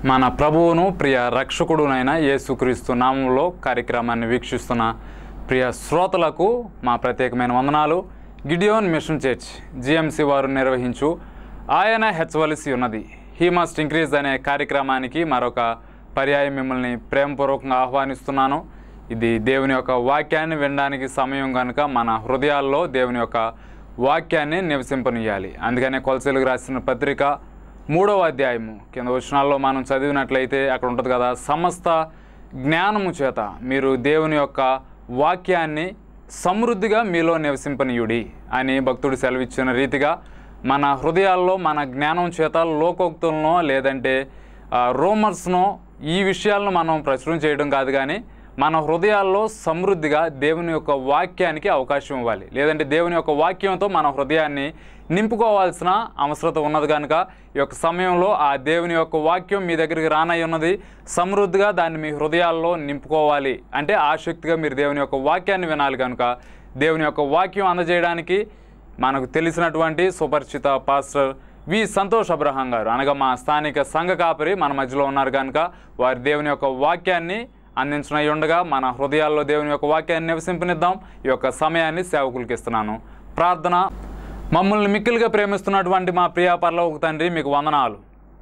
మన ప్రభువును ప్రియ రక్షకుడునైన యేసుక్రీస్తు నామంలో కార్యక్రమాన్ని వీక్షిస్తున్న ప్రియ శ్రోతలకు మా ప్రత్యేకమైన వందనాలు గిడియోన్ మిషన్ చర్చ్ జిఎంసి వారు నిర్వహించు ఆయన హెచ్చవలసి ఉన్నది హీ మస్ట్ ఇంక్రీజ్ అనే కార్యక్రమానికి మరొక పర్యాయం మిమ్మల్ని ప్రేమపూర్వకంగా ఆహ్వానిస్తున్నాను ఇది దేవుని యొక్క వాక్యాన్ని వినడానికి సమయం కనుక మన హృదయాల్లో దేవుని యొక్క వాక్యాన్ని నివసింపనీయాలి అందుకనే కొలసీలకు రాసిన పత్రిక మూడవ అధ్యాయము కింద వచనాల్లో మనం చదివినట్లయితే అక్కడ ఉంటుంది కదా సమస్త జ్ఞానము చేత మీరు దేవుని యొక్క వాక్యాన్ని సమృద్ధిగా మీలో నివసింపనీయుడి అని భక్తుడు సెలవిచ్చిన రీతిగా మన హృదయాల్లో మన జ్ఞానం చేత లోకోక్తులను లేదంటే రోమర్స్నో ఈ విషయాలను మనం ప్రచురం చేయడం కాదు కానీ మన హృదయాల్లో సమృద్ధిగా దేవుని యొక్క వాక్యానికి అవకాశం ఇవ్వాలి లేదంటే దేవుని యొక్క వాక్యంతో మన హృదయాన్ని నింపుకోవాల్సిన అవసరత ఉన్నది కనుక ఈ యొక్క సమయంలో ఆ దేవుని యొక్క వాక్యం మీ దగ్గరికి రానై ఉన్నది సమృద్ధిగా దాన్ని మీ హృదయాల్లో నింపుకోవాలి అంటే ఆసక్తిగా మీరు దేవుని యొక్క వాక్యాన్ని వినాలి కనుక దేవుని యొక్క వాక్యం అందజేయడానికి మనకు తెలిసినటువంటి సుపరిచిత పాస్టర్ వి సంతోష్ అబ్రహాం గారు అనగా మా స్థానిక సంఘ కాపరి మన మధ్యలో ఉన్నారు కనుక వారి దేవుని యొక్క వాక్యాన్ని అందించనై ఉండగా మన హృదయాల్లో దేవుని యొక్క వాక్యాన్ని నివసింపనిద్దాం ఈ యొక్క సమయాన్ని సేవకులకి ఇస్తున్నాను ప్రార్థన మమ్మల్ని మిక్కిలిగా ప్రేమిస్తున్నటువంటి మా ప్రియ పరలోక తండ్రి మీకు వందనాలు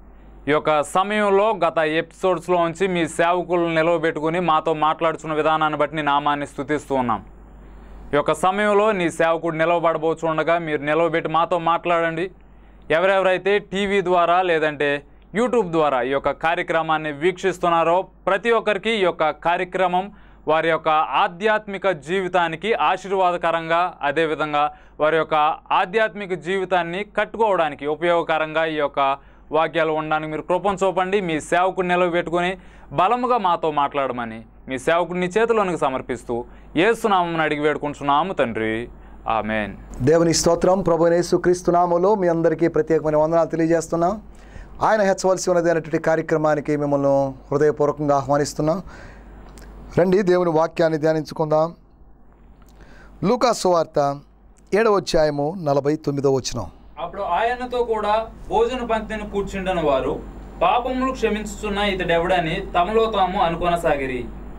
ఈ యొక్క సమయంలో గత ఎపిసోడ్స్లో ఉంచి మీ సేవకులను నిలవబెట్టుకుని మాతో మాట్లాడుతున్న విధానాన్ని బట్టి నీ నామాన్ని స్థుతిస్తూ ఉన్నాం ఈ యొక్క సమయంలో నీ సేవకుడు నిలవబడబోచు ఉండగా మీరు నిలవబెట్టి మాతో మాట్లాడండి ఎవరెవరైతే టీవీ ద్వారా లేదంటే యూట్యూబ్ ద్వారా ఈ యొక్క కార్యక్రమాన్ని వీక్షిస్తున్నారో ప్రతి ఒక్కరికి ఈ యొక్క కార్యక్రమం వారి యొక్క ఆధ్యాత్మిక జీవితానికి ఆశీర్వాదకరంగా అదేవిధంగా వారి యొక్క ఆధ్యాత్మిక జీవితాన్ని కట్టుకోవడానికి ఉపయోగకరంగా ఈ యొక్క వాక్యాలు ఉండడానికి మీరు కృపను చూపండి మీ సేవకుని నిలవబెట్టుకొని బలముగా మాతో మాట్లాడమని మీ సేవకుడిని చేతిలోనికి సమర్పిస్తూ ఏసునామం అడిగి వేడుకుంటున్నాము తండ్రి ఆమెన్ దేవుని స్తోత్రం ప్రభు క్రీస్తునామలో మీ అందరికీ ప్రత్యేకమైన వందనాలు తెలియజేస్తున్నాం ఆయన హెచ్చవలసి ఉన్నది అనేటువంటి కార్యక్రమానికి మిమ్మల్ని హృదయపూర్వకంగా ఆహ్వానిస్తున్నాం రండి దేవుని వాక్యాన్ని ధ్యానించుకుందాం లూకా సువార్త ఏడవ అధ్యాయము నలభై తొమ్మిదో వచనం అప్పుడు ఆయనతో కూడా భోజన పంక్తిని కూర్చుండని వారు పాపములు క్షమించుచున్న ఇతడెవడని తమలో తాము అనుకొనసాగిరి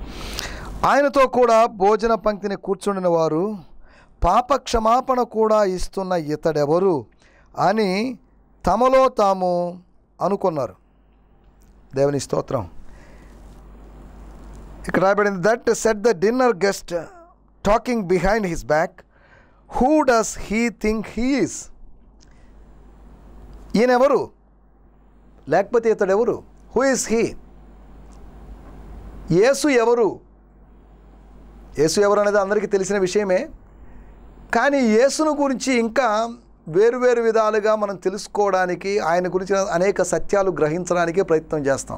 ఆయనతో కూడా భోజన పంక్తిని కూర్చుండిన వారు పాప క్షమాపణ కూడా ఇస్తున్న ఇతడెవరు అని తమలో తాము అనుకున్నారు దేవుని స్తోత్రం ఇక్కడ రాయబడింది that set the dinner guest talking behind his back who does he think he is ఈయనెవరు లేకపోతే ఇతడెవరు హూ ఇస్ హీ యేసు ఎవరు యేసు ఎవరు అనేది అందరికీ తెలిసిన విషయమే కానీ యేసును గురించి ఇంకా వేరువేరు విధాలుగా మనం తెలుసుకోవడానికి ఆయన గురించి అనేక సత్యాలు గ్రహించడానికి ప్రయత్నం చేస్తాం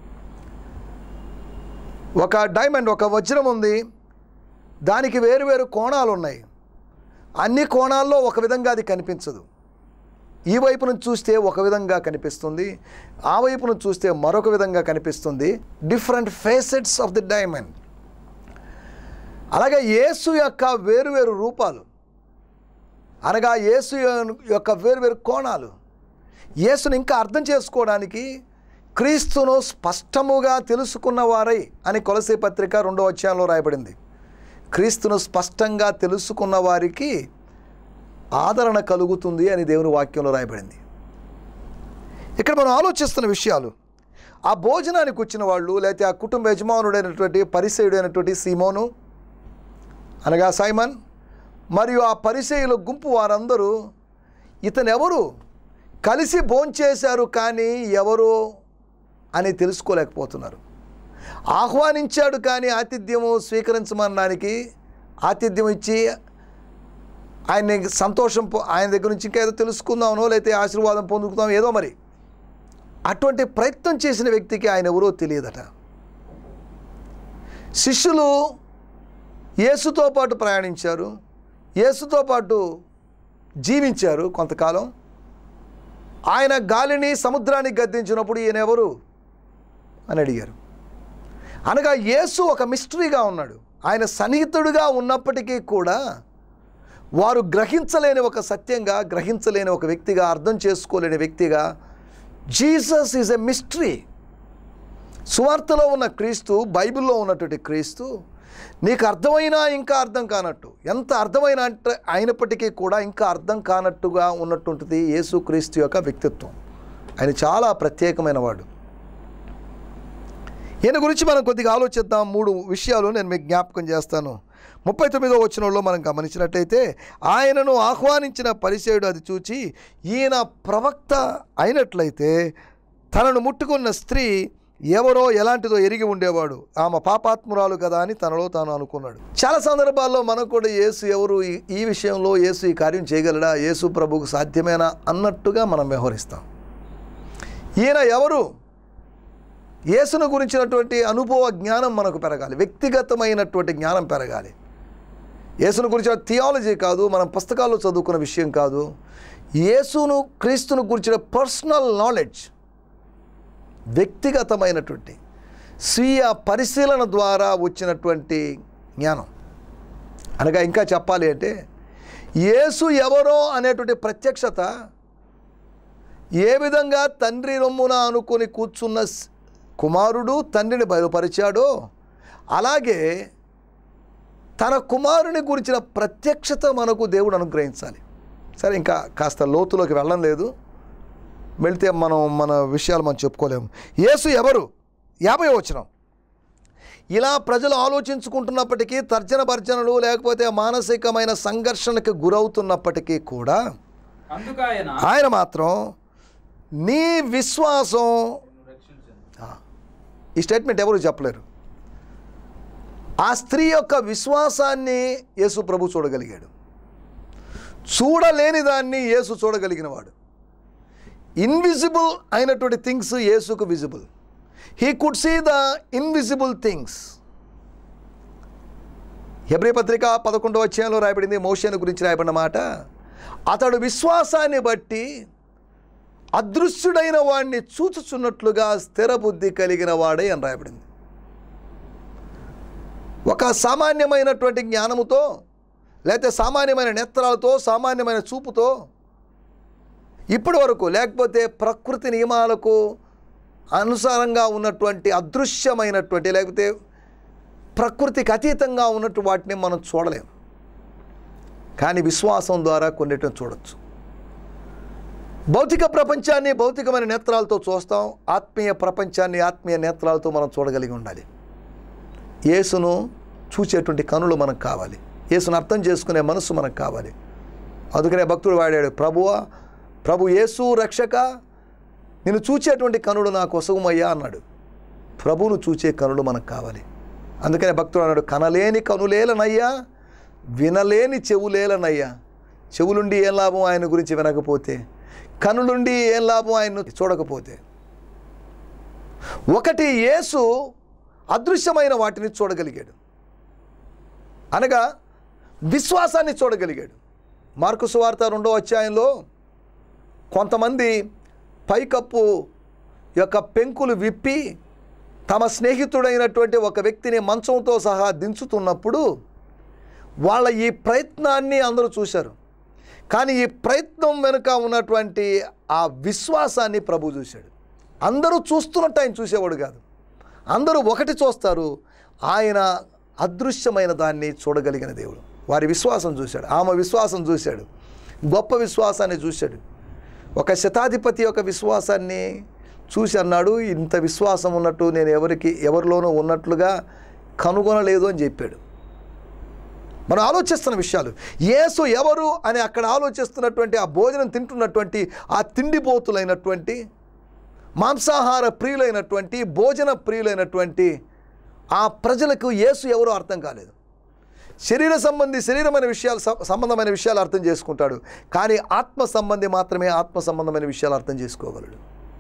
ఒక డైమండ్ ఒక వజ్రం ఉంది దానికి వేరువేరు కోణాలు ఉన్నాయి అన్ని కోణాల్లో ఒక విధంగా అది కనిపించదు ఈ వైపు నుంచి చూస్తే ఒక విధంగా కనిపిస్తుంది ఆ వైపు నుంచి చూస్తే మరొక విధంగా కనిపిస్తుంది different facets of the diamond అలాగే యేసు యొక్క వేరువేరు రూపాలు అనగా యేసు యొక్క వేరువేరు కోణాలు యేసును ఇంకా అర్థం చేసుకోవడానికి క్రీస్తును స్పష్టముగా తెలుసుకున్న వారై అని కొలసే పత్రిక రెండో అధ్యాయంలో రాయబడింది క్రీస్తును స్పష్టంగా తెలుసుకున్న వారికి ఆదరణ కలుగుతుంది అని దేవుని వాక్యంలో రాయబడింది ఇక్కడ మనం ఆలోచిస్తున్న విషయాలు ఆ భోజనానికి వచ్చిన వాళ్ళు లేకపోతే ఆ కుటుంబ యజమానుడైనటువంటి పరిచయుడైనటువంటి సీమోను అనగా సైమన్ మరియు ఆ పరిచయుల గుంపు వారందరూ ఇతను ఎవరు కలిసి భోంచేశారు కానీ ఎవరు అని తెలుసుకోలేకపోతున్నారు ఆహ్వానించాడు కానీ ఆతిథ్యము స్వీకరించమనడానికి ఆతిథ్యం ఇచ్చి ఆయన్ని సంతోషం పొ- ఆయన దగ్గర నుంచి ఇంకా ఏదో తెలుసుకుందామనో లేకపోతే ఆశీర్వాదం పొందుకుందాం ఏదో మరి అటువంటి ప్రయత్నం చేసిన వ్యక్తికి ఆయన ఎవరో తెలియదట శిష్యులు యేసుతో పాటు ప్రయాణించారు యేసుతో పాటు జీవించారు కొంతకాలం ఆయన గాలిని సముద్రాన్ని గద్దించినప్పుడు ఈయన ఎవరు అని అడిగారు అనగా యేసు ఒక మిస్టరీగా ఉన్నాడు ఆయన సన్నిహితుడుగా ఉన్నప్పటికీ కూడా వారు గ్రహించలేని ఒక సత్యంగా గ్రహించలేని ఒక వ్యక్తిగా అర్థం చేసుకోలేని వ్యక్తిగా జీసస్ ఈజ్ ఎ మిస్టరీ సువార్తలో ఉన్న క్రీస్తు బైబిల్లో ఉన్నటువంటి క్రీస్తు నీకు అర్థమైనా ఇంకా అర్థం కానట్టు ఎంత అర్థమైన అంటే అయినప్పటికీ కూడా ఇంకా అర్థం కానట్టుగా ఉన్నటువంటిది యేసు క్రీస్తు యొక్క వ్యక్తిత్వం ఆయన చాలా ప్రత్యేకమైన వాడు ఈయన గురించి మనం కొద్దిగా ఆలోచిద్దాం మూడు విషయాలు నేను మీకు జ్ఞాపకం చేస్తాను ముప్పై తొమ్మిదో వచనంలో మనం గమనించినట్టయితే ఆయనను ఆహ్వానించిన పరిచయుడు అది చూచి ఈయన ప్రవక్త అయినట్లయితే తనను ముట్టుకున్న స్త్రీ ఎవరో ఎలాంటిదో ఎరిగి ఉండేవాడు ఆమె పాపాత్మురాలు కదా అని తనలో తాను అనుకున్నాడు చాలా సందర్భాల్లో మనకు కూడా యేసు ఎవరు ఈ- ఈ విషయంలో యేసు ఈ కార్యం చేయగలడా యేసు ప్రభువుకు సాధ్యమేనా అన్నట్టుగా మనం వ్యవహరిస్తాం ఈయన ఎవరు యేసును గురించినటువంటి అనుభవ జ్ఞానం మనకు పెరగాలి వ్యక్తిగతమైనటువంటి జ్ఞానం పెరగాలి యేసును గురించిన థియాలజీ కాదు మనం పుస్తకాల్లో చదువుకున్న విషయం కాదు యేసును క్రీస్తును గురించిన పర్సనల్ నాలెడ్జ్ వ్యక్తిగతమైనటువంటి స్వీయ పరిశీలన ద్వారా వచ్చినటువంటి జ్ఞానం అనగా ఇంకా చెప్పాలి అంటే యేసు ఎవరో అనేటువంటి ప్రత్యక్షత ఏ విధంగా తండ్రి రొమ్మున అనుకొని కూర్చున్న స్- కుమారుడు తండ్రిని బయలుపరిచాడో అలాగే తన కుమారుని గురించిన ప్రత్యక్షత మనకు దేవుడు అనుగ్రహించాలి సరే ఇంకా కాస్త లోతులోకి వెళ్ళడం లేదు వెళ్తే మనం మన విషయాలు మనం చెప్పుకోలేము యేసు ఎవరు యాభై వచనం ఇలా ప్రజలు ఆలోచించుకుంటున్నప్పటికీ తర్జన భర్జనలు లేకపోతే మానసికమైన సంఘర్షణకు గురవుతున్నప్పటికీ కూడా అందుకాయన ఆయన మాత్రం నీ విశ్వాసం ఆ, ఈ స్టేట్మెంట్ ఎవరు చెప్పలేరు ఆ స్త్రీ యొక్క విశ్వాసాన్ని యేసు ప్రభు చూడగలిగాడు చూడలేని దాన్ని యేసు చూడగలిగినవాడు ఇన్విజిబుల్ అయినటువంటి థింగ్స్ యేసుకు visible he could see the invisible things హెబ్రి పత్రిక పదకొండవ అధ్యాయంలో రాయబడింది మోషేను గురించి రాయబడిన మాట అతడు విశ్వాసాన్ని బట్టి అదృశ్యుడైన వాడిని చూచుచున్నట్లుగా స్థిర బుద్ధి కలిగిన వాడే అని రాయబడింది ఒక సామాన్యమైనటువంటి జ్ఞానముతో లేకపోతే సామాన్యమైన నేత్రాలతో సామాన్యమైన చూపుతో ఇప్పటి వరకు లేకపోతే ప్రకృతి నియమాలకు అనుసారంగా ఉన్నటువంటి అదృశ్యమైనటువంటి లేకపోతే ప్రకృతికి అతీతంగా ఉన్నట్టు వాటిని మనం చూడలేం కానీ విశ్వాసం ద్వారా కొన్నిటిని చూడొచ్చు భౌతిక ప్రపంచాన్ని భౌతికమైన నేత్రాలతో చూస్తాం ఆత్మీయ ప్రపంచాన్ని ఆత్మీయ నేత్రాలతో మనం చూడగలిగి ఉండాలి యేసును చూచేటువంటి కనులు మనకు కావాలి యేసును అర్థం చేసుకునే మనసు మనకు కావాలి అందుకనే భక్తుడు వాడాడు ప్రభువా ప్రభు యేసు రక్షక నేను చూచేటువంటి కనుడు నాకు ఒసగుమయ్యా అన్నాడు ప్రభువును చూచే కనులు మనకు కావాలి అందుకనే భక్తుడు అన్నాడు కనలేని కనులేలనయ్యా వినలేని చెవులేలనయ్యా చెవులుండి ఏం లాభం ఆయన గురించి వినకపోతే కనులుండి ఏం లాభం ఆయన్ను చూడకపోతే ఒకటి యేసు అదృశ్యమైన వాటిని చూడగలిగాడు అనగా విశ్వాసాన్ని చూడగలిగాడు మార్కు సువార్త రెండో అధ్యాయంలో కొంతమంది పైకప్పు యొక్క పెంకులు విప్పి తమ స్నేహితుడైనటువంటి ఒక వ్యక్తిని మంచంతో సహా దించుతున్నప్పుడు వాళ్ళ ఈ ప్రయత్నాన్ని అందరూ చూశారు కానీ ఈ ప్రయత్నం వెనుక ఉన్నటువంటి ఆ విశ్వాసాన్ని ప్రభు చూశాడు అందరూ చూస్తున్నట్టు ఆయన చూసేవాడు కాదు అందరూ ఒకటి చూస్తారు ఆయన అదృశ్యమైన దాన్ని చూడగలిగిన దేవుడు వారి విశ్వాసం చూశాడు ఆమె విశ్వాసం చూశాడు గొప్ప విశ్వాసాన్ని చూశాడు ఒక శతాధిపతి యొక్క విశ్వాసాన్ని చూసి అన్నాడు ఇంత విశ్వాసం ఉన్నట్టు నేను ఎవరికి ఎవరిలోనూ ఉన్నట్లుగా కనుగొనలేదు అని చెప్పాడు మనం ఆలోచిస్తున్న విషయాలు యేసు ఎవరు అని అక్కడ ఆలోచిస్తున్నటువంటి ఆ భోజనం తింటున్నటువంటి ఆ తిండిపోతులైనటువంటి మాంసాహార ప్రియులైనటువంటి భోజన ప్రియులైనటువంటి ఆ ప్రజలకు యేసు ఎవరో అర్థం కాలేదు శరీర సంబంధి శరీరమైన విషయాలు సం- సంబంధమైన విషయాలు అర్థం చేసుకుంటాడు కానీ ఆత్మ సంబంధి మాత్రమే ఆత్మ సంబంధమైన విషయాలు అర్థం చేసుకోగలడు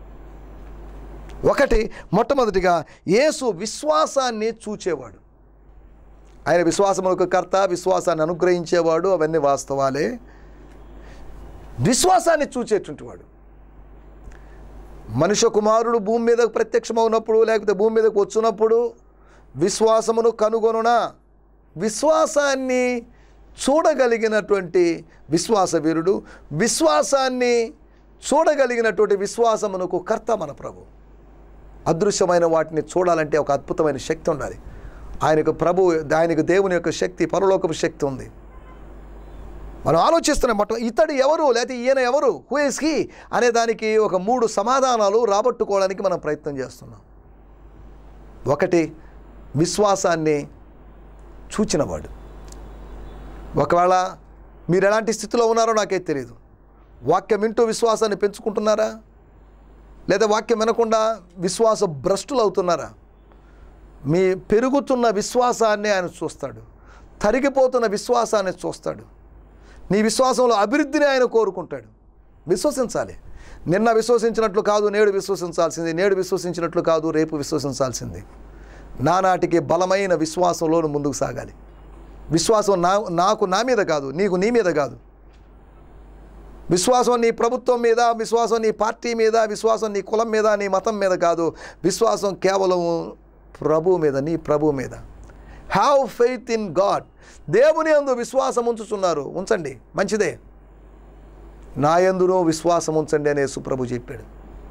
ఒకటి మొట్టమొదటిగా యేసు విశ్వాసాన్ని చూచేవాడు ఆయన విశ్వాసములకు కర్త విశ్వాసాన్ని అనుగ్రహించేవాడు అవన్నీ వాస్తవాలే విశ్వాసాన్ని చూచేటువంటి వాడు మనుష్య కుమారుడు భూమి మీద ప్రత్యక్షమవునప్పుడు లేకపోతే భూమి మీదకి వచ్చినప్పుడు విశ్వాసమును కనుగొనునా విశ్వాసాన్ని చూడగలిగినటువంటి విశ్వాస వీరుడు విశ్వాసాన్ని చూడగలిగినటువంటి విశ్వాసమునకు కర్త మన ప్రభు అదృశ్యమైన వాటిని చూడాలంటే ఒక అద్భుతమైన శక్తి ఉండాలి ఆయనకు ప్రభు ఆయనకు దేవుని యొక్క శక్తి పరలోకపు శక్తి ఉంది మనం ఆలోచిస్తున్న మొట్ట ఇతడు ఎవరు లేకపోతే ఈయన ఎవరు హూ ఇస్ హీ అనే దానికి ఒక మూడు సమాధానాలు రాబట్టుకోవడానికి మనం ప్రయత్నం చేస్తున్నాం ఒకటి విశ్వాసాన్ని చూచినవాడు ఒకవేళ మీరు ఎలాంటి స్థితిలో ఉన్నారో నాకే తెలియదు వాక్యం వింటూ విశ్వాసాన్ని పెంచుకుంటున్నారా లేదా వాక్యం వినకుండా విశ్వాస భ్రష్టులు అవుతున్నారా మీ పెరుగుతున్న విశ్వాసాన్ని ఆయన చూస్తాడు తరిగిపోతున్న విశ్వాసాన్ని చూస్తాడు నీ విశ్వాసంలో అభివృద్ధిని ఆయన కోరుకుంటాడు విశ్వసించాలి నిన్న విశ్వసించినట్లు కాదు నేడు విశ్వసించాల్సింది నేడు విశ్వసించినట్లు కాదు రేపు విశ్వసించాల్సింది నానాటికి బలమైన విశ్వాసంలో నువ్వు ముందుకు సాగాలి విశ్వాసం నా నాకు నా మీద కాదు నీకు నీ మీద కాదు విశ్వాసం నీ ప్రభుత్వం మీద విశ్వాసం నీ పార్టీ మీద విశ్వాసం నీ కులం మీద నీ మతం మీద కాదు విశ్వాసం కేవలం ప్రభు మీద నీ ప్రభు మీద హ్యావ్ ఫెయిత్ ఇన్ గాడ్ దేవుని అందు విశ్వాసం ఉంచుతున్నారు ఉంచండి మంచిదే నా ఎందునో విశ్వాసం ఉంచండి అనే సుప్రభు చెప్పాడు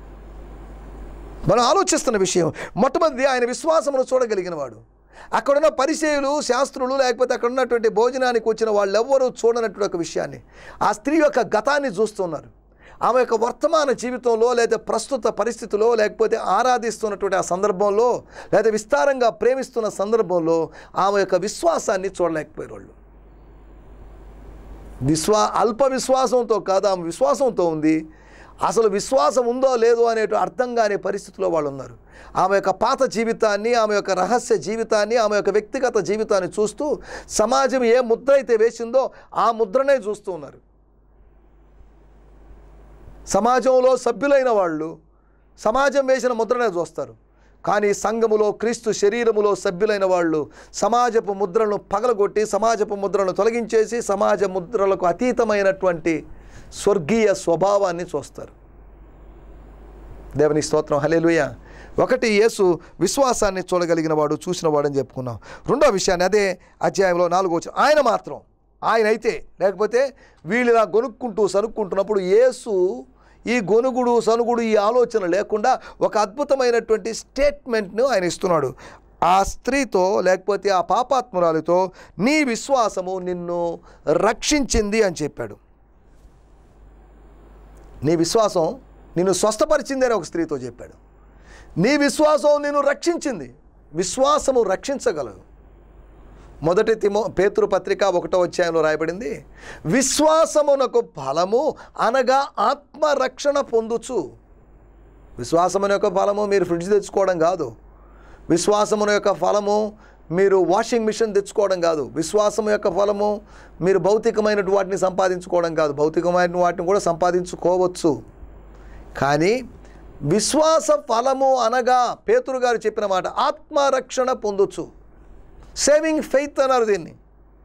మనం ఆలోచిస్తున్న విషయం మొట్టమొదటి ఆయన విశ్వాసమును చూడగలిగిన వాడు అక్కడున్న పరిచయులు శాస్త్రులు లేకపోతే అక్కడ ఉన్నటువంటి భోజనానికి వచ్చిన వాళ్ళెవ్వరూ చూడనటువంటి ఒక విషయాన్ని ఆ స్త్రీ యొక్క గతాన్ని చూస్తున్నారు ఆమె యొక్క వర్తమాన జీవితంలో లేదా ప్రస్తుత పరిస్థితిలో లేకపోతే ఆరాధిస్తున్నటువంటి ఆ సందర్భంలో లేదా విస్తారంగా ప్రేమిస్తున్న సందర్భంలో ఆమె యొక్క విశ్వాసాన్ని చూడలేకపోయారు వాళ్ళు విశ్వా అల్ప విశ్వాసంతో కాదు ఆమె విశ్వాసంతో ఉంది అసలు విశ్వాసం ఉందో లేదో అనే అర్థం కాని పరిస్థితిలో వాళ్ళు ఉన్నారు ఆమె యొక్క పాత జీవితాన్ని ఆమె యొక్క రహస్య జీవితాన్ని ఆమె యొక్క వ్యక్తిగత జీవితాన్ని చూస్తూ సమాజం ఏ ముద్ర అయితే వేసిందో ఆ ముద్రనే చూస్తూ ఉన్నారు సమాజంలో సభ్యులైన వాళ్ళు సమాజం వేసిన ముద్రనే చూస్తారు కానీ సంఘములో క్రీస్తు శరీరములో సభ్యులైన వాళ్ళు సమాజపు ముద్రలను పగలగొట్టి సమాజపు ముద్రలను తొలగించేసి సమాజ ముద్రలకు అతీతమైనటువంటి స్వర్గీయ స్వభావాన్ని చూస్తారు దేవుని స్తోత్రం హలేలుయ ఒకటి యేసు విశ్వాసాన్ని చూడగలిగిన వాడు చూసిన వాడని చెప్పుకున్నాం రెండో విషయాన్ని అదే అధ్యాయంలో నాలుగో వచ్చిన ఆయన మాత్రం ఆయన అయితే లేకపోతే వీళ్ళు ఇలా గొనుక్కుంటూ సనుక్కుంటున్నప్పుడు యేసు ఈ గొనుగుడు సనుగుడు ఈ ఆలోచన లేకుండా ఒక అద్భుతమైనటువంటి స్టేట్మెంట్ను ఆయన ఇస్తున్నాడు ఆ స్త్రీతో లేకపోతే ఆ పాపాత్మురాలితో నీ విశ్వాసము నిన్ను రక్షించింది అని చెప్పాడు నీ విశ్వాసం నిన్ను స్వస్థపరిచింది అని ఒక స్త్రీతో చెప్పాడు నీ విశ్వాసం నిన్ను రక్షించింది విశ్వాసము రక్షించగలదు మొదటి తిమో పేతురు పత్రిక ఒకటో అధ్యాయంలో రాయబడింది విశ్వాసమునకు ఫలము అనగా ఆత్మరక్షణ పొందుచు విశ్వాసమున యొక్క ఫలము మీరు ఫ్రిడ్జ్ తెచ్చుకోవడం కాదు విశ్వాసమున యొక్క ఫలము మీరు వాషింగ్ మిషన్ తెచ్చుకోవడం కాదు విశ్వాసం యొక్క ఫలము మీరు భౌతికమైన వాటిని సంపాదించుకోవడం కాదు భౌతికమైన వాటిని కూడా సంపాదించుకోవచ్చు కానీ విశ్వాస ఫలము అనగా పేతురు గారు చెప్పిన మాట ఆత్మరక్షణ పొందొచ్చు సేవింగ్ ఫెయిత్ అన్నారు దీన్ని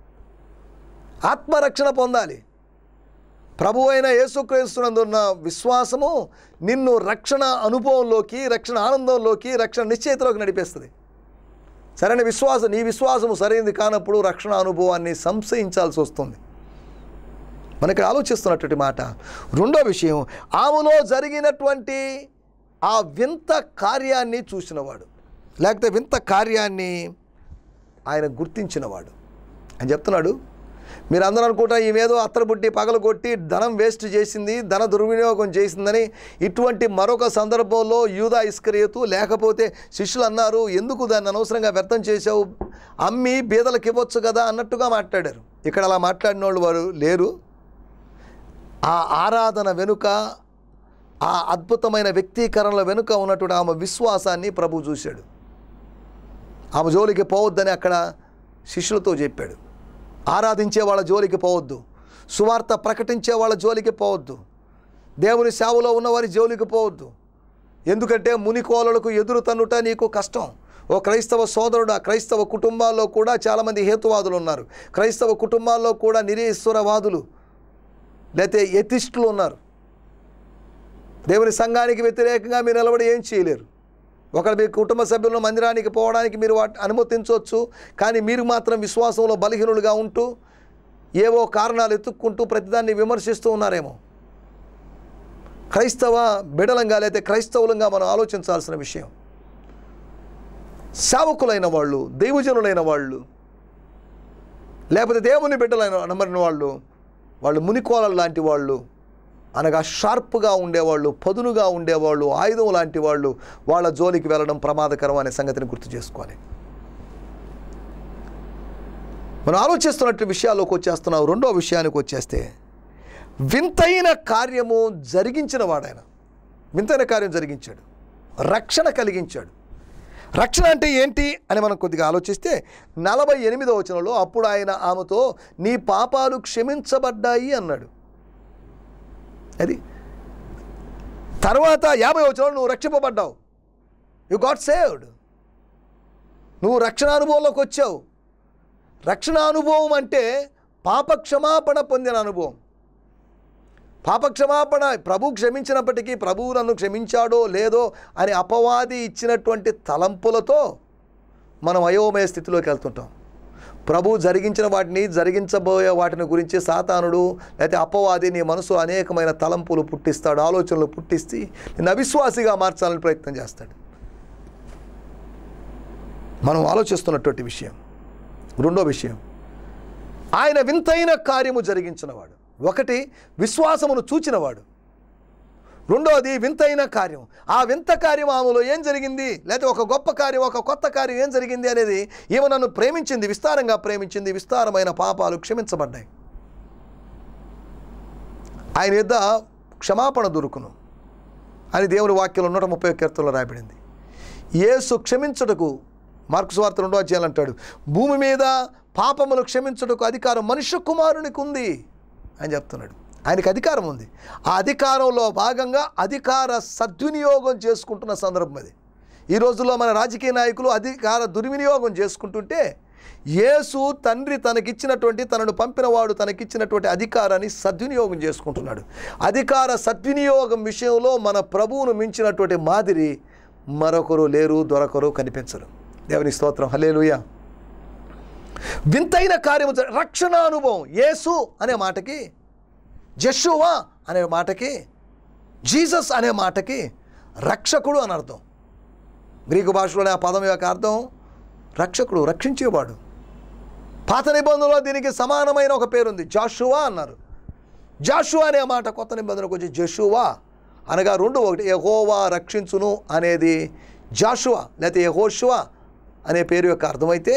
ఆత్మరక్షణ పొందాలి ప్రభు అయిన యేసుక్రీస్తునందున్న విశ్వాసము నిన్ను రక్షణ అనుభవంలోకి రక్షణ ఆనందంలోకి రక్షణ నిశ్చయితలోకి నడిపేస్తుంది సరైన విశ్వాసం నీ విశ్వాసము సరైనది కానప్పుడు రక్షణ అనుభవాన్ని సంశయించాల్సి వస్తుంది మనకి ఆలోచిస్తున్నటువంటి మాట రెండో విషయం ఆమెలో జరిగినటువంటి ఆ వింత కార్యాన్ని చూసినవాడు లేకపోతే వింత కార్యాన్ని ఆయన గుర్తించినవాడు అని చెప్తున్నాడు మీరు అందరూ అనుకుంటా ఈమెదో అత్తరబుట్టి పగలు కొట్టి ధనం వేస్ట్ చేసింది ధన దుర్వినియోగం చేసిందని ఇటువంటి మరొక సందర్భంలో యూదా ఇస్కరియతు లేకపోతే శిష్యులు అన్నారు ఎందుకు దాన్ని అనవసరంగా వ్యర్థం చేశావు అమ్మి బీదలకు ఇవ్వచ్చు కదా అన్నట్టుగా మాట్లాడారు ఇక్కడ అలా మాట్లాడిన వాళ్ళు వారు లేరు ఆ ఆరాధన వెనుక ఆ అద్భుతమైన వ్యక్తీకరణల వెనుక ఉన్నటువంటి ఆమె విశ్వాసాన్ని ప్రభు చూశాడు ఆమె జోలికి పోవద్దని అక్కడ శిష్యులతో చెప్పాడు ఆరాధించే వాళ్ళ జోలికి పోవద్దు సువార్త ప్రకటించే వాళ్ళ జోలికి పోవద్దు దేవుని సేవలో ఉన్నవారి జోలికి పోవద్దు ఎందుకంటే మునికోలలకు ఎదురు తన్నుట నీకు కష్టం ఓ క్రైస్తవ సోదరుడు ఆ క్రైస్తవ కుటుంబాల్లో కూడా చాలామంది హేతువాదులు ఉన్నారు క్రైస్తవ కుటుంబాల్లో కూడా నిరీశ్వరవాదులు లేకపోతే ఎథిస్టులు ఉన్నారు దేవుని సంఘానికి వ్యతిరేకంగా మీరు నిలబడి ఏం చేయలేరు ఒకరు మీ కుటుంబ సభ్యులను మందిరానికి పోవడానికి మీరు వాటి అనుమతించవచ్చు కానీ మీరు మాత్రం విశ్వాసంలో బలహీనులుగా ఉంటూ ఏవో కారణాలు ఎత్తుక్కుంటూ ప్రతిదాన్ని విమర్శిస్తూ ఉన్నారేమో క్రైస్తవ బిడలంగా లేకపోతే క్రైస్తవులంగా మనం ఆలోచించాల్సిన విషయం సేవకులైన వాళ్ళు దైవజనులైన వాళ్ళు లేకపోతే దేవుని బిడ్డలైన నమ్మరిన వాళ్ళు వాళ్ళు మునికోలలు లాంటి వాళ్ళు అనగా షార్ప్గా ఉండేవాళ్ళు పదునుగా ఉండేవాళ్ళు ఆయుధం లాంటి వాళ్ళు వాళ్ళ జోలికి వెళ్ళడం ప్రమాదకరం అనే సంగతిని గుర్తు చేసుకోవాలి మనం ఆలోచిస్తున్నట్టు విషయాల్లోకి వచ్చేస్తున్నాం రెండో విషయానికి వచ్చేస్తే వింతైన కార్యము జరిగించిన వాడాయన వింతైన కార్యం జరిగించాడు రక్షణ కలిగించాడు రక్షణ అంటే ఏంటి అని మనం కొద్దిగా ఆలోచిస్తే నలభై ఎనిమిదో వచనంలో అప్పుడు ఆయన ఆమెతో నీ పాపాలు క్షమించబడ్డాయి అన్నాడు అది తర్వాత యాభై వచనంలో నువ్వు రక్షింపబడ్డావు యు గాట్ సేవ్డ్ నువ్వు రక్షణ అనుభవంలోకి వచ్చావు రక్షణ అనుభవం అంటే పాప క్షమాపణ పొందిన అనుభవం పాప క్షమాపణ ప్రభు క్షమించినప్పటికీ ప్రభువు నన్ను క్షమించాడో లేదో అని అపవాది ఇచ్చినటువంటి తలంపులతో మనం అయోమయ స్థితిలోకి వెళ్తుంటాం ప్రభు జరిగించిన వాటిని జరిగించబోయే వాటిని గురించి సాతానుడు లేకపోతే అపవాది నీ మనసు అనేకమైన తలంపులు పుట్టిస్తాడు ఆలోచనలు పుట్టిస్తే నిన్ను అవిశ్వాసిగా మార్చాలని ప్రయత్నం చేస్తాడు మనం ఆలోచిస్తున్నటువంటి విషయం రెండో విషయం ఆయన వింతైన కార్యము జరిగించినవాడు ఒకటి విశ్వాసమును చూచినవాడు రెండోది వింతైన కార్యం ఆ వింత కార్యం ఆమెలో ఏం జరిగింది లేకపోతే ఒక గొప్ప కార్యం ఒక కొత్త కార్యం ఏం జరిగింది అనేది ఈమె నన్ను ప్రేమించింది విస్తారంగా ప్రేమించింది విస్తారమైన పాపాలు క్షమించబడ్డాయి ఆయన యొద్ద క్షమాపణ దొరుకును అని దేవుని వాక్యంలో నూట ముప్పై కీర్తనలో రాయబడింది యేసు క్షమించుటకు మార్క్స్ వార్త రెండో అధ్యాయులు అంటాడు భూమి మీద పాపములు క్షమించుటకు అధికారం మనుష్య కుమారునికి ఉంది అని చెప్తున్నాడు ఆయనకి అధికారం ఉంది ఆ అధికారంలో భాగంగా అధికార సద్వినియోగం చేసుకుంటున్న సందర్భం అది ఈ రోజుల్లో మన రాజకీయ నాయకులు అధికార దుర్వినియోగం చేసుకుంటుంటే యేసు తండ్రి తనకిచ్చినటువంటి తనను పంపినవాడు తనకిచ్చినటువంటి అధికారాన్ని సద్వినియోగం చేసుకుంటున్నాడు అధికార సద్వినియోగం విషయంలో మన ప్రభువును మించినటువంటి మాదిరి మరొకరు లేరు దొరకరు కనిపించరు దేవుని స్తోత్రం హలేలుయా వింతైన కార్యము జరి- రక్షణ అనుభవం యేసు అనే మాటకి జషువా అనే మాటకి జీసస్ అనే మాటకి రక్షకుడు అని అర్థం గ్రీకు భాషలోనే ఆ పదం యొక్క అర్థం రక్షకుడు రక్షించేవాడు పాత నిబంధనలో దీనికి సమానమైన ఒక పేరుంది జాషువా అన్నారు జాషువా అనే మాట కొత్త నిబంధనకు వచ్చి జషువా అనగా రెండు ఒకటి యహోవా రక్షించును అనేది జాషువా లేకపోతే యహోషువా అనే పేరు యొక్క అర్థమైతే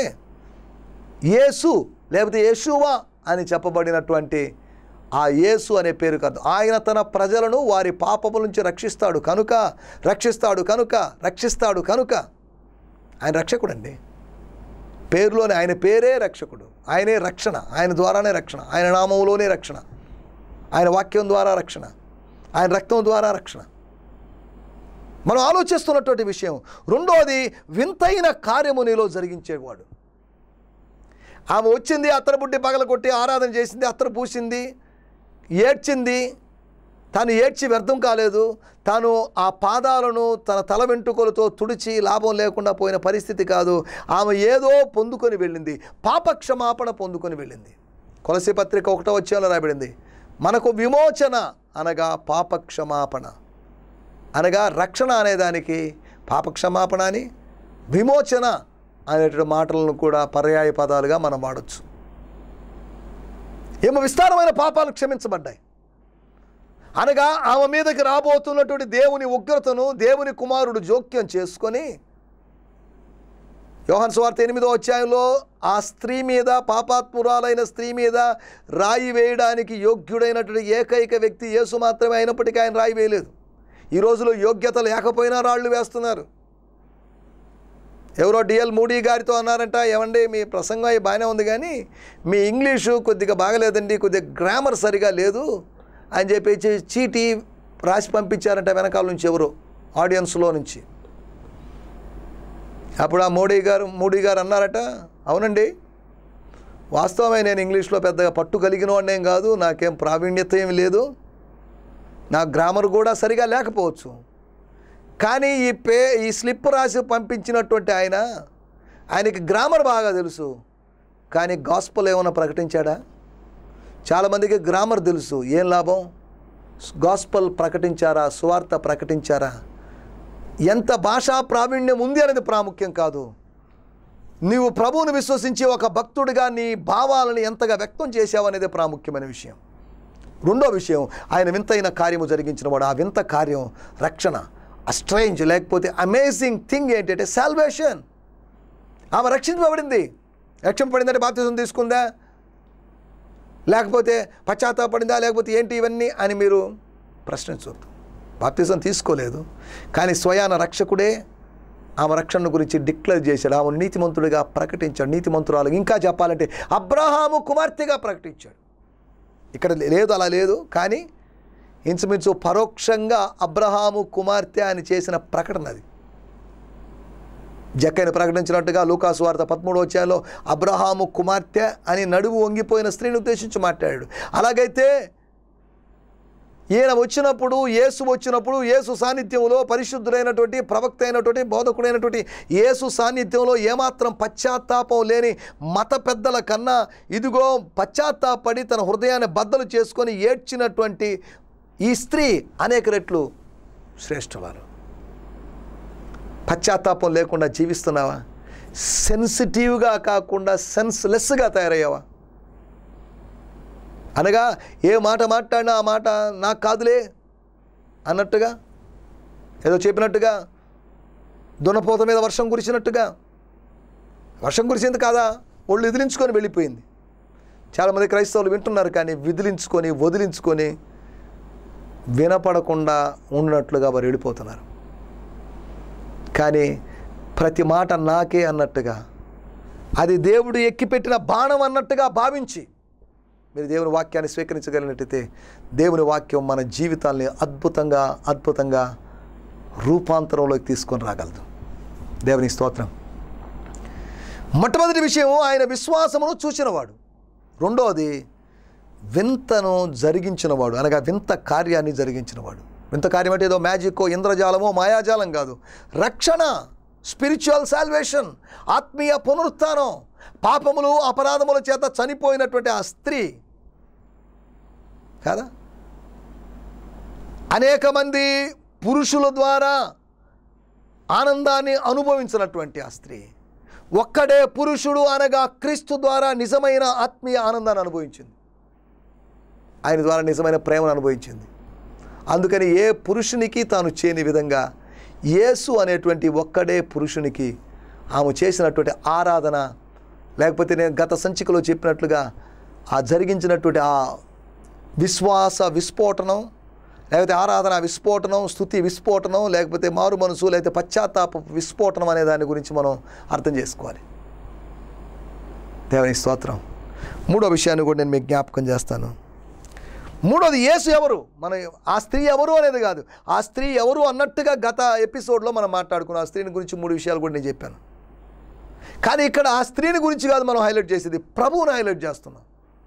యేసు లేకపోతే యేషువా అని చెప్పబడినటువంటి ఆ యేసు అనే పేరుకు అర్థం ఆయన తన ప్రజలను వారి పాపముల నుంచి రక్షిస్తాడు కనుక రక్షిస్తాడు కనుక రక్షిస్తాడు కనుక ఆయన రక్షకుడండి పేరులోనే ఆయన పేరే రక్షకుడు ఆయనే రక్షణ ఆయన ద్వారానే రక్షణ ఆయన నామంలోనే రక్షణ ఆయన వాక్యం ద్వారా రక్షణ ఆయన రక్తం ద్వారా రక్షణ మనం ఆలోచిస్తున్నటువంటి విషయం రెండోది వింతైన కార్యము నీలో జరిగించేవాడు ఆమె వచ్చింది అత్తర బుడ్డి పగల కొట్టి ఆరాధన చేసింది అత్తర పూసింది ఏడ్చింది తాను ఏడ్చి వ్యర్థం కాలేదు తాను ఆ పాదాలను తన తల వెంట్రుకలతో తుడిచి లాభం లేకుండా పోయిన పరిస్థితి కాదు ఆమె ఏదో పొందుకొని వెళ్ళింది పాప క్షమాపణ పొందుకొని వెళ్ళింది కొలసి పత్రిక ఒకటో వచ్చేలా రాయబడింది మనకు విమోచన అనగా పాప క్షమాపణ అనగా రక్షణ అనేదానికి పాప క్షమాపణ అని విమోచన అనేటువంటి మాటలను కూడా పర్యాయ పదాలుగా మనం వాడచ్చు ఏమో విస్తారమైన పాపాలు క్షమించబడ్డాయి అనగా ఆమె మీదకి రాబోతున్నటువంటి దేవుని ఉగ్రతను దేవుని కుమారుడు జోక్యం చేసుకొని యోహన్ స్వార్థ ఎనిమిదో అధ్యాయంలో ఆ స్త్రీ మీద పాపాత్మురాలైన స్త్రీ మీద రాయి వేయడానికి యోగ్యుడైనటువంటి ఏకైక వ్యక్తి యేసు మాత్రమే అయినప్పటికీ ఆయన రాయి వేయలేదు ఈ రోజులో యోగ్యత లేకపోయినా రాళ్ళు వేస్తున్నారు ఎవరో డిఎల్ మూడీ గారితో అన్నారంట ఏమండి మీ ప్రసంగం అయి బాగానే ఉంది కానీ మీ ఇంగ్లీషు కొద్దిగా బాగలేదండి కొద్దిగా గ్రామర్ సరిగా లేదు అని చెప్పి చీ- చీటీ రాసి పంపించారంట వెనకాల నుంచి ఎవరు ఆడియన్స్లో నుంచి అప్పుడు ఆ మోడీ గారు మోడీ గారు అన్నారట అవునండి వాస్తవమే నేను ఇంగ్లీష్లో పెద్దగా పట్టు కలిగిన వాడినేం కాదు నాకేం ప్రావీణ్యత ఏమి లేదు నా గ్రామర్ కూడా సరిగా లేకపోవచ్చు కానీ ఈ పే ఈ స్లిప్ రాసి పంపించినటువంటి ఆయన ఆయనకి గ్రామర్ బాగా తెలుసు కానీ గాస్పల్ ఏమైనా ప్రకటించాడా చాలామందికి గ్రామర్ తెలుసు ఏం లాభం గాస్పల్ ప్రకటించారా సువార్త ప్రకటించారా ఎంత భాషా ప్రావీణ్యం ఉంది అనేది ప్రాముఖ్యం కాదు నీవు ప్రభువుని విశ్వసించి ఒక భక్తుడిగా నీ భావాలను ఎంతగా వ్యక్తం చేశావు అనేది ప్రాముఖ్యమైన విషయం రెండో విషయం ఆయన వింతైన కార్యము జరిగించిన వాడు ఆ వింత కార్యం రక్షణ అస్ట్రేంజ్ లేకపోతే అమేజింగ్ థింగ్ ఏంటంటే సాల్వేషన్ ఆమె రక్షించబడింది రక్షింపబడిందంటే బాప్తిజం తీసుకుందా లేకపోతే పశ్చాత్తాపడిందా లేకపోతే ఏంటి ఇవన్నీ అని మీరు ప్రశ్నించవద్దు బాప్తిజం తీసుకోలేదు కానీ స్వయాన రక్షకుడే ఆమె రక్షణ గురించి డిక్లేర్ చేశాడు ఆమె నీతిమంతుడిగా ప్రకటించాడు నీతిమంతురాలు ఇంకా చెప్పాలంటే అబ్రహాము కుమార్తెగా ప్రకటించాడు ఇక్కడ లేదు అలా లేదు కానీ ఇంచుమించు పరోక్షంగా అబ్రహాము కుమార్తె అని చేసిన ప్రకటన అది జక్కని ప్రకటించినట్టుగా లూకాసు వార్త పదమూడు వచ్చాలో అబ్రహాము కుమార్తె అని నడువు వంగిపోయిన స్త్రీని ఉద్దేశించి మాట్లాడాడు అలాగైతే ఈయన వచ్చినప్పుడు యేసు వచ్చినప్పుడు యేసు సాన్నిధ్యంలో పరిశుద్ధుడైనటువంటి ప్రవక్త అయినటువంటి బోధకుడైనటువంటి యేసు సాన్నిధ్యంలో ఏమాత్రం పశ్చాత్తాపం లేని మత పెద్దల కన్నా ఇదిగో పశ్చాత్తాపడి తన హృదయాన్ని బద్దలు చేసుకొని ఏడ్చినటువంటి ఈ స్త్రీ అనేక రెట్లు శ్రేష్ఠవారు పశ్చాత్తాపం లేకుండా జీవిస్తున్నావా సెన్సిటివ్గా కాకుండా సెన్స్లెస్గా తయారయ్యావా అనగా ఏ మాట మాట్లాడినా ఆ మాట నాకు కాదులే అన్నట్టుగా ఏదో చెప్పినట్టుగా దున్నపోత మీద వర్షం కురిసినట్టుగా వర్షం కురిసింది కాదా ఒళ్ళు విదిలించుకొని వెళ్ళిపోయింది చాలామంది క్రైస్తవులు వింటున్నారు కానీ విదిలించుకొని వదిలించుకొని వినపడకుండా ఉన్నట్లుగా వారు వెళ్ళిపోతున్నారు కానీ ప్రతి మాట నాకే అన్నట్టుగా అది దేవుడు ఎక్కిపెట్టిన బాణం అన్నట్టుగా భావించి మీరు దేవుని వాక్యాన్ని స్వీకరించగలిగినట్టయితే దేవుని వాక్యం మన జీవితాల్ని అద్భుతంగా అద్భుతంగా రూపాంతరంలోకి తీసుకొని రాగలదు దేవుని స్తోత్రం మొట్టమొదటి విషయం ఆయన విశ్వాసమును చూసినవాడు రెండవది వింతను జరిగించినవాడు అనగా వింత కార్యాన్ని జరిగించినవాడు వింత కార్యం అంటే ఏదో మ్యాజిక్కో ఇంద్రజాలమో మాయాజాలం కాదు రక్షణ స్పిరిచువల్ సాల్వేషన్ ఆత్మీయ పునరుత్థానం పాపములు అపరాధముల చేత చనిపోయినటువంటి ఆ స్త్రీ కాదా అనేక మంది పురుషుల ద్వారా ఆనందాన్ని అనుభవించినటువంటి ఆ స్త్రీ ఒక్కడే పురుషుడు అనగా క్రీస్తు ద్వారా నిజమైన ఆత్మీయ ఆనందాన్ని అనుభవించింది ఆయన ద్వారా నిజమైన ప్రేమను అనుభవించింది అందుకని ఏ పురుషునికి తాను చేయని విధంగా యేసు అనేటువంటి ఒక్కడే పురుషునికి ఆమె చేసినటువంటి ఆరాధన లేకపోతే నేను గత సంచికలో చెప్పినట్లుగా ఆ జరిగించినటువంటి ఆ విశ్వాస విస్ఫోటనం లేకపోతే ఆరాధన విస్ఫోటనం స్థుతి విస్ఫోటనం లేకపోతే మారు మనసు లేకపోతే పశ్చాత్తాప విస్ఫోటనం అనే దాని గురించి మనం అర్థం చేసుకోవాలి దేవుని స్తోత్రం మూడో విషయాన్ని కూడా నేను మీకు జ్ఞాపకం చేస్తాను మూడోది యేసు ఎవరు మన ఆ స్త్రీ ఎవరు అనేది కాదు ఆ స్త్రీ ఎవరు అన్నట్టుగా గత ఎపిసోడ్లో మనం మాట్లాడుకున్నాం ఆ స్త్రీని గురించి మూడు విషయాలు కూడా నేను చెప్పాను కానీ ఇక్కడ ఆ స్త్రీని గురించి కాదు మనం హైలైట్ చేసేది ప్రభువుని హైలైట్ చేస్తున్నాం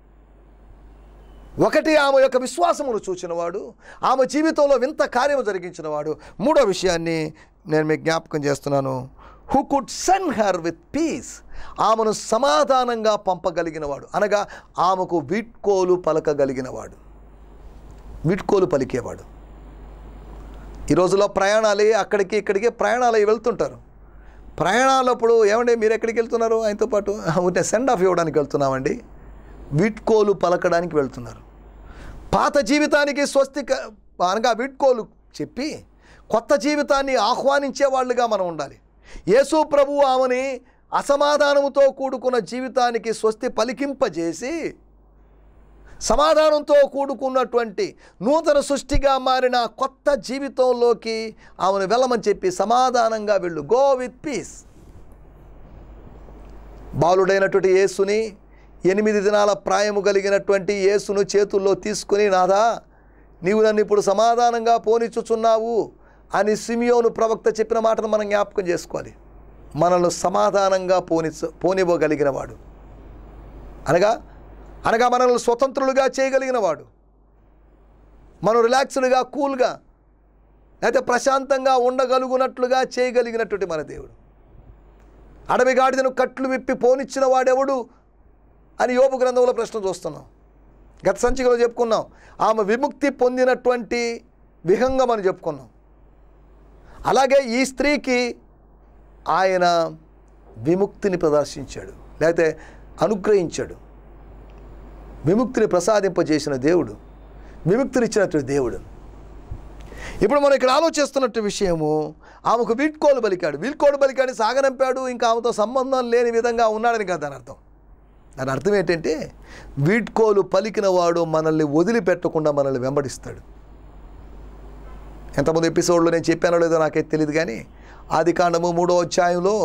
ఒకటి ఆమె యొక్క విశ్వాసమును చూచినవాడు ఆమె జీవితంలో వింత కార్యము జరిగించినవాడు మూడో విషయాన్ని నేను మీకు జ్ఞాపకం చేస్తున్నాను who could send her with peace ఆమెను సమాధానంగా పంపగలిగినవాడు అనగా ఆమెకు వీడ్కోలు పలకగలిగినవాడు వీడ్కోలు పలికేవాడు ఈ రోజుల్లో ప్రయాణాలు అక్కడికి ఇక్కడికి ప్రయాణాలు అయి వెళ్తుంటారు ప్రయాణాలప్పుడు ఏమండి మీరు ఎక్కడికి వెళ్తున్నారు ఆయనతో పాటు ఉంటే సెండ్ ఆఫ్ ఇవ్వడానికి వెళ్తున్నామండి వీడ్కోలు పలకడానికి వెళ్తున్నారు పాత జీవితానికి స్వస్తి క- అనగా వీడ్కోలు చెప్పి కొత్త జీవితాన్ని ఆహ్వానించే వాళ్ళుగా మనం ఉండాలి యేసు ప్రభు ఆమెని అసమాధానముతో కూడుకున్న జీవితానికి స్వస్తి పలికింపజేసి సమాధానంతో కూడుకున్నటువంటి నూతన సృష్టిగా మారిన కొత్త జీవితంలోకి ఆమెను వెళ్ళమని చెప్పి సమాధానంగా వెళ్ళు గో విత్ పీస్ బాలుడైనటువంటి యేసుని ఎనిమిది దినాల ప్రాయము కలిగినటువంటి యేసును చేతుల్లో తీసుకుని నాదా నీవు నన్ను ఇప్పుడు సమాధానంగా పోనిచ్చుచున్నావు అని సిమియోను ప్రవక్త చెప్పిన మాటను మనం జ్ఞాపకం చేసుకోవాలి మనల్ని సమాధానంగా పోనిచ్చు పోనివ్వగలిగిన వాడు అనగా అనగా మనల్ని స్వతంత్రులుగా చేయగలిగిన వాడు మనం రిలాక్స్డ్గా కూల్గా లేకపోతే ప్రశాంతంగా ఉండగలుగునట్లుగా చేయగలిగినటువంటి మన దేవుడు అడవి గాడిదను కట్లు విప్పి పోనిచ్చిన వాడెవడు అని యోపు గ్రంథంలో ప్రశ్న చూస్తున్నాం గత సంచికలో చెప్పుకున్నాం ఆమె విముక్తి పొందినటువంటి విహంగం అని చెప్పుకున్నాం అలాగే ఈ స్త్రీకి ఆయన విముక్తిని ప్రదర్శించాడు లేకపోతే అనుగ్రహించాడు విముక్తిని ప్రసాదింపజేసిన దేవుడు విముక్తినిచ్చినటువంటి దేవుడు ఇప్పుడు మనం ఇక్కడ ఆలోచిస్తున్నట్టు విషయము ఆమెకు వీడ్కోలు బలికాడు వీడ్కోలు బలికాడు సాగనంపాడు ఇంకా ఆమెతో సంబంధం లేని విధంగా ఉన్నాడని కాదు దాని అర్థం దాని అర్థం ఏంటంటే వీడ్కోలు పలికిన వాడు మనల్ని వదిలిపెట్టకుండా మనల్ని వెంబడిస్తాడు ఎంతమంది ఎపిసోడ్లో నేను చెప్పానో లేదో నాకైతే తెలియదు కానీ ఆది కాండము మూడో అధ్యాయంలో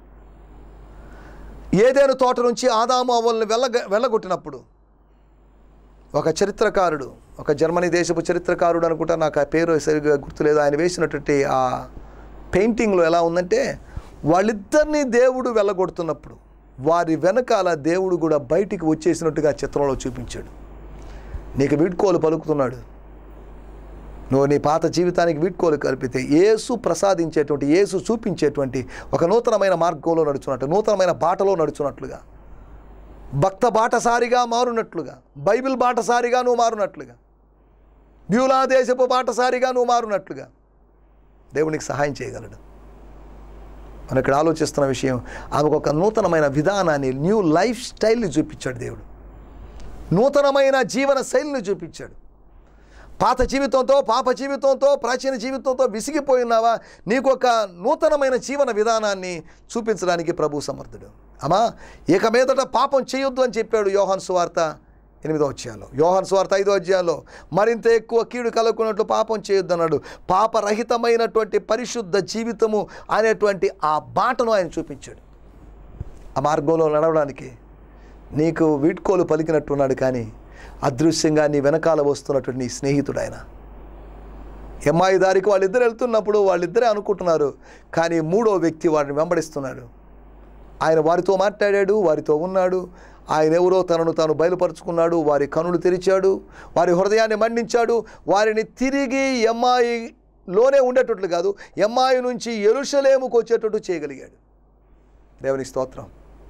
ఏదేను తోట నుంచి ఆదాము అవ్వల్ని వెళ్ళ వెళ్ళగొట్టినప్పుడు ఒక చరిత్రకారుడు ఒక జర్మనీ దేశపు చరిత్రకారుడు అనుకుంటా నాకు ఆ పేరు సరిగ్గా గుర్తులేదు ఆయన వేసినటువంటి ఆ పెయింటింగ్లో ఎలా ఉందంటే వాళ్ళిద్దరినీ దేవుడు వెళ్ళగొడుతున్నప్పుడు వారి వెనకాల దేవుడు కూడా బయటికి వచ్చేసినట్టుగా చిత్రంలో చూపించాడు నీకు వీడ్కోలు పలుకుతున్నాడు నువ్వు నీ పాత జీవితానికి వీడ్కోలు కలిపితే యేసు ప్రసాదించేటువంటి యేసు చూపించేటువంటి ఒక నూతనమైన మార్గంలో నడుచున్నట్టు నూతనమైన బాటలో నడుచున్నట్లుగా భక్త బాటసారిగా మారునట్లుగా బైబిల్ బాటసారిగా నువ్వు మారునట్లుగా బ్యూలా దేశపు బాటసారిగా నువ్వు మారునట్లుగా దేవునికి సహాయం చేయగలడు మనం ఇక్కడ ఆలోచిస్తున్న విషయం ఆమెకు ఒక నూతనమైన విధానాన్ని న్యూ లైఫ్ స్టైల్ని చూపించాడు దేవుడు నూతనమైన జీవన శైలిని చూపించాడు పాత జీవితంతో పాప జీవితంతో ప్రాచీన జీవితంతో విసిగిపోయినావా నీకు ఒక నూతనమైన జీవన విధానాన్ని చూపించడానికి ప్రభు సమర్థుడు అమ్మా ఇక మీదట పాపం చేయొద్దు అని చెప్పాడు యోహాన్ సువార్త ఎనిమిదో అధ్యాయంలో యోహాన్ సువార్త ఐదో అధ్యాయంలో మరింత ఎక్కువ కీడు కలుగుకున్నట్లు పాపం చేయొద్దు అన్నాడు పాపరహితమైనటువంటి పరిశుద్ధ జీవితము అనేటువంటి ఆ బాటను ఆయన చూపించాడు ఆ మార్గంలో నడవడానికి నీకు వీడ్కోలు పలికినట్టున్నాడు కానీ అదృశ్యంగా నీ వెనకాల వస్తున్నటువంటి నీ స్నేహితుడు ఆయన ఎమ్మాయి దారికి వాళ్ళిద్దరు వెళ్తున్నప్పుడు వాళ్ళిద్దరే అనుకుంటున్నారు కానీ మూడో వ్యక్తి వాడిని వెంబడిస్తున్నాడు ఆయన వారితో మాట్లాడాడు వారితో ఉన్నాడు ఆయన ఎవరో తనను తాను బయలుపరుచుకున్నాడు వారి కనులు తెరిచాడు వారి హృదయాన్ని మండించాడు వారిని తిరిగి ఎమ్మాయిలోనే ఉండేటట్లు కాదు ఎమ్మాయి నుంచి ఎరుషలేముకు వచ్చేటట్టు చేయగలిగాడు దేవుని స్తోత్రం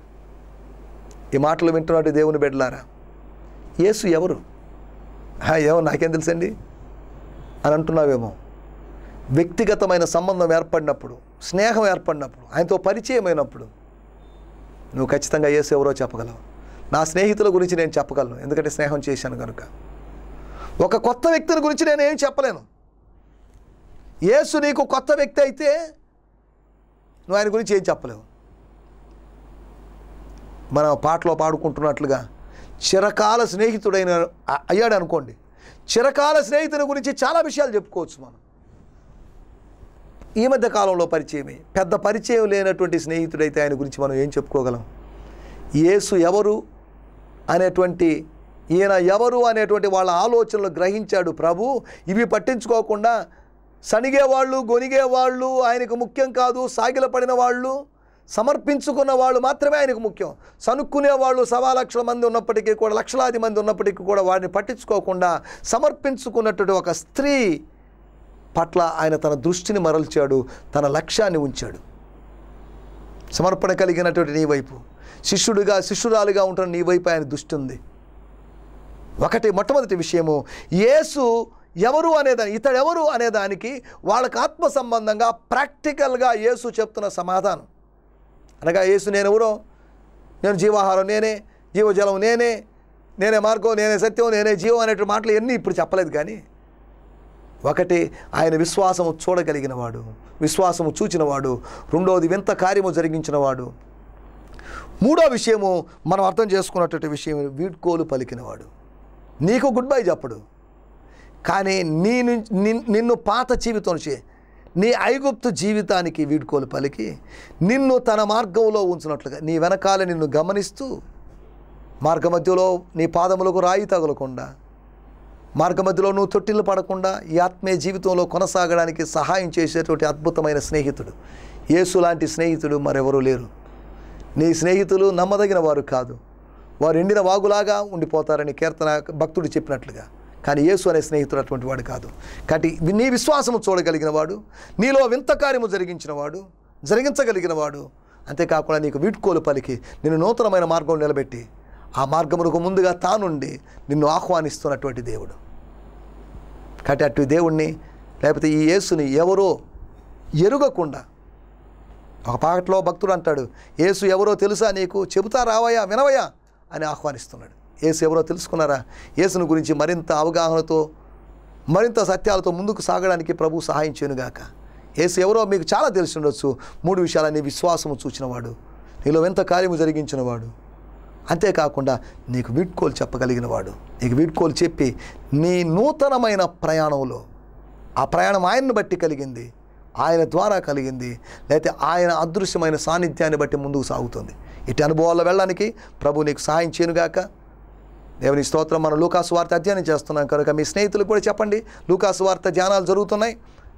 ఈ మాటలు వింటున్నట్టు దేవుని బిడ్డలారా యేసు ఎవరు "హా, ఏమో నాకేం తెలుసండి అని అంటున్నావేమో వ్యక్తిగతమైన సంబంధం ఏర్పడినప్పుడు స్నేహం ఏర్పడినప్పుడు ఆయనతో పరిచయం అయినప్పుడు నువ్వు ఖచ్చితంగా యేసు ఎవరో చెప్పగలవు నా స్నేహితుల గురించి నేను చెప్పగలను ఎందుకంటే స్నేహం చేశాను కనుక ఒక కొత్త వ్యక్తిని గురించి నేను ఏం చెప్పలేను యేసు నీకు కొత్త వ్యక్తి అయితే నువ్వు ఆయన గురించి ఏం చెప్పలేవు మనం పాటలో పాడుకుంటున్నట్లుగా చిరకాల స్నేహితుడైన అ- అయ్యాడు అనుకోండి చిరకాల స్నేహితుని గురించి చాలా విషయాలు చెప్పుకోవచ్చు మనం ఈ మధ్య కాలంలో పరిచయమే పెద్ద పరిచయం లేనటువంటి స్నేహితుడైతే ఆయన గురించి మనం ఏం చెప్పుకోగలం యేసు ఎవరు అనేటువంటి ఈయన ఎవరు అనేటువంటి వాళ్ళ ఆలోచనలు గ్రహించాడు ప్రభు ఇవి పట్టించుకోకుండా సనిగేవాళ్ళు గొనిగేవాళ్ళు ఆయనకు ముఖ్యం కాదు సాగిలపడిన వాళ్ళు సమర్పించుకున్న వాళ్ళు మాత్రమే ఆయనకు ముఖ్యం సనుక్కునే వాళ్ళు సవా లక్షల మంది ఉన్నప్పటికీ కూడా లక్షలాది మంది ఉన్నప్పటికీ కూడా వారిని పట్టించుకోకుండా సమర్పించుకున్నటువంటి ఒక స్త్రీ పట్ల ఆయన తన దృష్టిని మరల్చాడు తన లక్ష్యాన్ని ఉంచాడు సమర్పణ కలిగినటువంటి నీ వైపు శిష్యుడిగా శిష్యురాలుగా ఉంటున్న నీ వైపు ఆయన దృష్టి ఉంది ఒకటి మొట్టమొదటి విషయము యేసు ఎవరు అనేదాని ఇతడెవరు అనేదానికి వాళ్ళకి ఆత్మ సంబంధంగా ప్రాక్టికల్గా యేసు చెప్తున్న సమాధానం అనగా యేసు నేను ఎవరో నేను జీవాహారం నేనే జీవజలం నేనే నేనే మార్గం నేనే సత్యం నేనే జీవం అనేటువంటి మాటలు ఎన్ని ఇప్పుడు చెప్పలేదు కానీ ఒకటి ఆయన విశ్వాసము చూడగలిగినవాడు విశ్వాసము చూచినవాడు రెండవది వింత కార్యము జరిగించినవాడు మూడో విషయము మనం అర్థం చేసుకున్నటువంటి విషయం వీడ్కోలు పలికినవాడు నీకు గుడ్ బై చెప్పడు కానీ నీ నుంచి నిన్- నిన్ను పాత జీవితం నుంచి నీ ఐగుప్తు జీవితానికి వీడ్కోలు పలికి నిన్ను తన మార్గంలో ఉంచినట్లుగా నీ వెనకాల నిన్ను గమనిస్తూ మార్గమధ్యలో నీ పాదములకు రాయి తగలకుండా మార్గమధ్యలో నువ్వు తొట్టిల్లు పడకుండా ఈ ఆత్మీయ జీవితంలో కొనసాగడానికి సహాయం చేసేటువంటి అద్భుతమైన స్నేహితుడు యేసు లాంటి స్నేహితుడు మరెవరూ లేరు నీ స్నేహితులు నమ్మదగిన వారు కాదు వారు ఎండిన వాగులాగా ఉండిపోతారని కీర్తన భక్తుడు చెప్పినట్లుగా కానీ యేసు అనే స్నేహితుడు అటువంటి వాడు కాదు కాబట్టి నీ విశ్వాసము చూడగలిగిన వాడు నీలో వింత కార్యము జరిగించిన వాడు జరిగించగలిగిన వాడు అంతేకాకుండా నీకు వీడ్కోలు పలికి నిన్ను నూతనమైన మార్గం నిలబెట్టి ఆ మార్గమునకు ముందుగా తానుండి నిన్ను ఆహ్వానిస్తున్నటువంటి దేవుడు కాబట్టి అటు దేవుణ్ణి లేకపోతే ఈ యేసుని ఎవరో ఎరుగకుండా ఒక పాటలో భక్తుడు అంటాడు యేసు ఎవరో తెలుసా నీకు చెబుతా రావయ్యా వినవయ్యా అని ఆహ్వానిస్తున్నాడు యేసు ఎవరో తెలుసుకున్నారా యేసును గురించి మరింత అవగాహనతో మరింత సత్యాలతో ముందుకు సాగడానికి ప్రభు సహాయం చేయనుగాక యేసు ఎవరో మీకు చాలా తెలిసి ఉండొచ్చు మూడు విషయాలని విశ్వాసము చూచినవాడు నీలో ఎంత కార్యము జరిగించినవాడు అంతేకాకుండా నీకు వీడ్కోలు చెప్పగలిగిన వాడు నీకు వీడ్కోలు చెప్పి నీ నూతనమైన ప్రయాణంలో ఆ ప్రయాణం ఆయన్ని బట్టి కలిగింది ఆయన ద్వారా కలిగింది లేకపోతే ఆయన అదృశ్యమైన సాన్నిధ్యాన్ని బట్టి ముందుకు సాగుతుంది ఇటు అనుభవాల్లో వెళ్ళడానికి ప్రభు నీకు సహాయం చేయనుగాక దేవుని స్తోత్రం మనం లూకాసు వార్త అధ్యయనం చేస్తున్నాం కనుక మీ స్నేహితులకు కూడా చెప్పండి లూకాసు వార్త ధ్యానాలు జరుగుతున్నాయి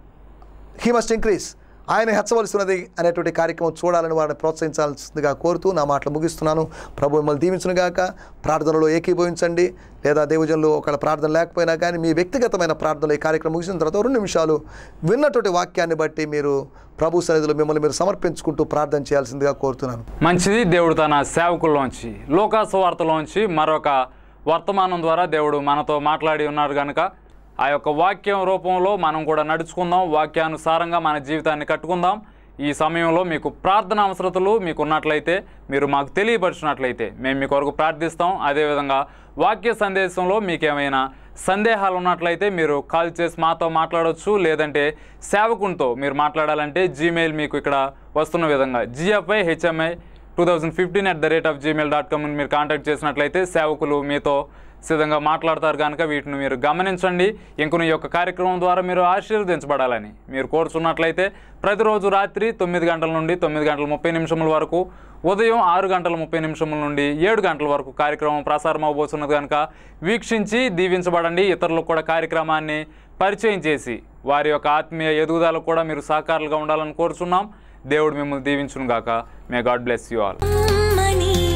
హీ మస్ట్ ఇంక్రీస్ ఆయన హెచ్చవలసినది అనేటువంటి కార్యక్రమం చూడాలని వారిని ప్రోత్సహించాల్సిందిగా కోరుతూ నా మాటలు ముగిస్తున్నాను ప్రభు మిమ్మల్ని దీవించునుగాక ప్రార్థనలో ఏకీభవించండి లేదా దేవజనులు ఒకళ్ళ ప్రార్థన లేకపోయినా కానీ మీ వ్యక్తిగతమైన ప్రార్థనలో ఈ కార్యక్రమం ముగిసిన తర్వాత రెండు నిమిషాలు విన్నటువంటి వాక్యాన్ని బట్టి మీరు ప్రభు సన్నిధిలో మిమ్మల్ని మీరు సమర్పించుకుంటూ ప్రార్థన చేయాల్సిందిగా కోరుతున్నాను మంచిది దేవుడు తన సేవకుల్లోంచి లోకాసు వార్తలోంచి మరొక వర్తమానం ద్వారా దేవుడు మనతో మాట్లాడి ఉన్నారు కనుక ఆ యొక్క వాక్యం రూపంలో మనం కూడా నడుచుకుందాం వాక్యానుసారంగా మన జీవితాన్ని కట్టుకుందాం ఈ సమయంలో మీకు ప్రార్థన అవసరతలు మీకు ఉన్నట్లయితే మీరు మాకు తెలియపరిచినట్లయితే మేము మీ కొరకు ప్రార్థిస్తాం అదేవిధంగా వాక్య సందేశంలో మీకు ఏమైనా సందేహాలు ఉన్నట్లయితే మీరు కాల్ చేసి మాతో మాట్లాడవచ్చు లేదంటే సేవకునితో మీరు మాట్లాడాలంటే జీమెయిల్ మీకు ఇక్కడ వస్తున్న విధంగా GFI HMI two thousand fifteen at the rate of Gmail dot కామ్ని మీరు కాంటాక్ట్ చేసినట్లయితే సేవకులు మీతో సిద్ధంగా మాట్లాడతారు కనుక వీటిని మీరు గమనించండి ఇంకొన ఈ యొక్క కార్యక్రమం ద్వారా మీరు ఆశీర్వదించబడాలని మీరు కోరుచున్నట్లయితే ప్రతిరోజు రాత్రి తొమ్మిది గంటల నుండి తొమ్మిది గంటల ముప్పై నిమిషముల వరకు ఉదయం ఆరు గంటల ముప్పై నిమిషముల నుండి ఏడు గంటల వరకు కార్యక్రమం ప్రసారం అవబోతున్నది కనుక వీక్షించి దీవించబడండి ఇతరులకు కూడా కార్యక్రమాన్ని పరిచయం చేసి వారి యొక్క ఆత్మీయ ఎదుగుదలకు కూడా మీరు సహకారులుగా ఉండాలని కోరుచున్నాం దేవుడు మిమ్మల్ని దీవించును గాక may God bless you all అమ్మని